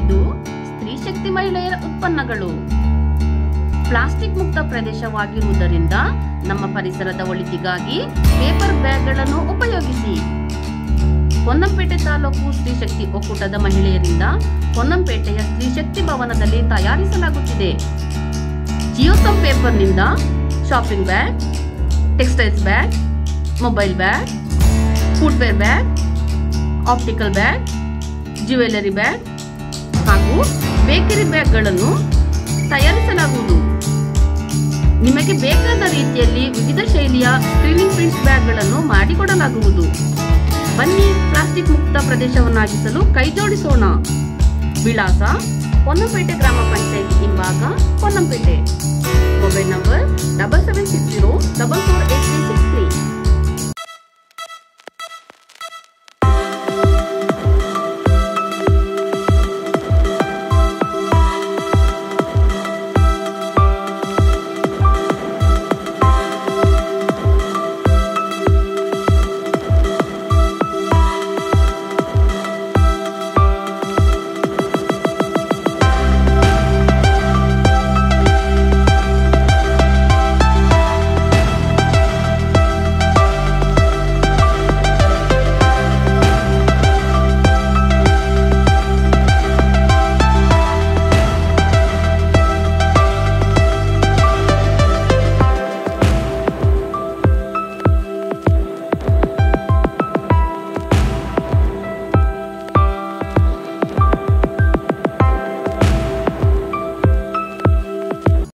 ಇದು ಸ್ತ್ರೀ ಶಕ್ತಿ ಮಹಿಳೆಯರ ಉತ್ಪನ್ನಗಳು ಪ್ಲಾಸ್ಟಿಕ್ ಮುಕ್ತ ಪ್ರದೇಶವಾಗಿರುವುದರಿಂದ ನಮ್ಮ ಪರಿಸರದ ಒಳಿತಿಗಾಗಿ ಪೇಪರ್ ಬ್ಯಾಗ್ಗಳನ್ನು ಉಪಯೋಗಿಸಿ ಹೊನ್ನಂಪೇಟೆ ತಾಲೂಕು ಸ್ತ್ರೀಶಕ್ತಿ ಒಕ್ಕೂಟದ ಮಹಿಳೆಯರಿಂದ ಹೊನ್ನಂಪೇಟೆಯ ಸ್ತ್ರೀಶಕ್ತಿ ಭವನದಲ್ಲಿ ತಯಾರಿಸಲಾಗುತ್ತಿದೆ ಜಿಯೋಸಮ್ ಪೇಪರ್ನಿಂದ shopping bag textiles bag mobile bag footwear bag optical bag jewellery bag ಹಾಗೂ ಬೇಕರಿ ಬ್ಯಾಗ್ಗಳನ್ನು ತಯಾರಿಸಲಾಗುವುದು ನಿಮಗೆ ಬೇಕಾದ ರೀತಿಯಲ್ಲಿ ವಿವಿಧ ಶೈಲಿಯ ಸ್ಕ್ರೀನಿಂಗ್ ಪ್ರಿಂಟ್ಸ್ ಬ್ಯಾಗ್ಗಳನ್ನು ಮಾಡಿಕೊಡಲಾಗುವುದು ಬನ್ನಿ ಪ್ಲಾಸ್ಟಿಕ್ ಮುಕ್ತ ಪ್ರದೇಶವನ್ನಾಗಿಸಲು ಕೈಜೋಡಿಸೋಣ ವಿಳಾಸ ಹೊನ್ನಪೇಟೆ ಗ್ರಾಮ ಪಂಚಾಯಿತಿ ಹಿಂಭಾಗ Honnapete mobile number double seven six zero double four eight three six three